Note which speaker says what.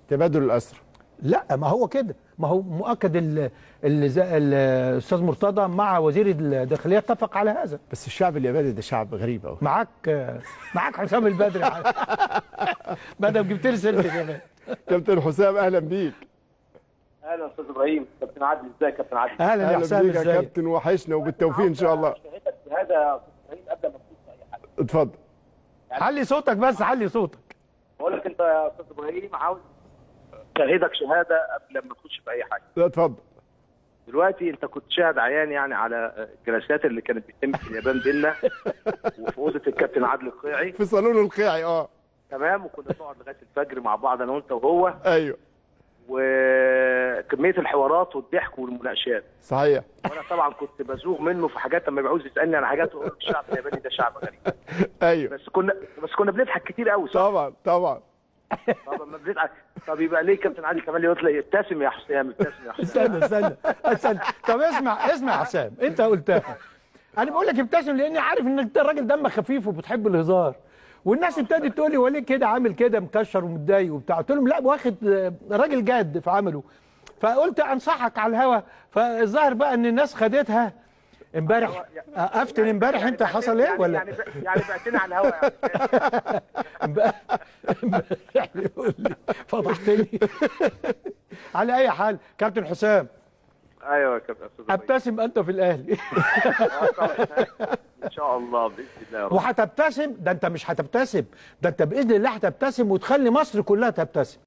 Speaker 1: تبادل الاسرى
Speaker 2: لا ما هو كده ما هو مؤكد ال- ال- ز- الاستاذ مرتضى مع وزير الداخليه اتفق على هذا
Speaker 1: بس الشعب الياباني ده شعب غريب قوي
Speaker 2: معاك معاك حسام البدري ما دام جبت لي سيره اليابان
Speaker 1: كابتن حسام اهلا بيك
Speaker 3: اهلا استاذ ابراهيم كابتن عادل ازيك يا كابتن عادل
Speaker 2: اهلا يا
Speaker 1: اهلا
Speaker 2: حسام
Speaker 1: بيك يا
Speaker 2: ازيك
Speaker 1: كابتن وحشنا وبالتوفيق ان شاء الله
Speaker 3: شهادك بهذا يا استاذ ابراهيم قبل ما تخش في اي حاجه
Speaker 1: اتفضل
Speaker 2: علي صوتك بس علي صوتك
Speaker 3: بقول لك انت يا استاذ ابراهيم عاوز شهادك شهاده قبل ما تخش في اي حاجه
Speaker 1: لا اتفضل
Speaker 3: دلوقتي انت كنت شاهد عيان يعني على الجلسات اللي كانت بتتم في اليابان بينا وفي اوضه الكابتن عادل القيعي
Speaker 1: في صالون القيعي اه
Speaker 3: تمام وكنا بنقعد لغايه الفجر مع بعض انا وانت وهو
Speaker 1: ايوه
Speaker 3: وكميه الحوارات والضحك والمناقشات
Speaker 1: صحيح
Speaker 3: وانا طبعا كنت بزوغ منه في حاجات لما بيعوز يسالني عن حاجات اقول له الشعب الياباني ده شعب غريب
Speaker 1: ايوه
Speaker 3: بس كنا بس كنا بنضحك كتير قوي صح؟
Speaker 1: طبعا طبعا
Speaker 3: طب ما بنضحك طب يبقى ليه كابتن عادل كمال يقول لي ابتسم يا حسام ابتسم يا حسام
Speaker 2: استنى استنى استنى طب اسمع اسمع يا حسام انت قلتها انا بقول لك ابتسم لاني عارف انك انت راجل دمك خفيف وبتحب الهزار والناس ابتدت تقول لي هو ليه كده عامل كده مكشر ومتضايق وبتاع قلت لهم لا واخد آه، راجل جاد في عمله فقلت انصحك على الهوا فالظاهر بقى ان الناس خدتها امبارح آه، افتن امبارح انت حصل ايه
Speaker 3: يعني
Speaker 2: ولا
Speaker 3: يعني يعني بعتني على الهوا يعني
Speaker 2: امبارح امبارح يقول لي فضحتني على اي حال كابتن حسام
Speaker 3: ايوه يا كابتن استاذ إبراهيم.
Speaker 2: ابتسم انت في الاهلي
Speaker 3: آه طبعاً. ان شاء الله باذن الله يا رب
Speaker 2: وهتبتسم ده انت مش هتبتسم ده انت باذن الله هتبتسم وتخلي مصر كلها تبتسم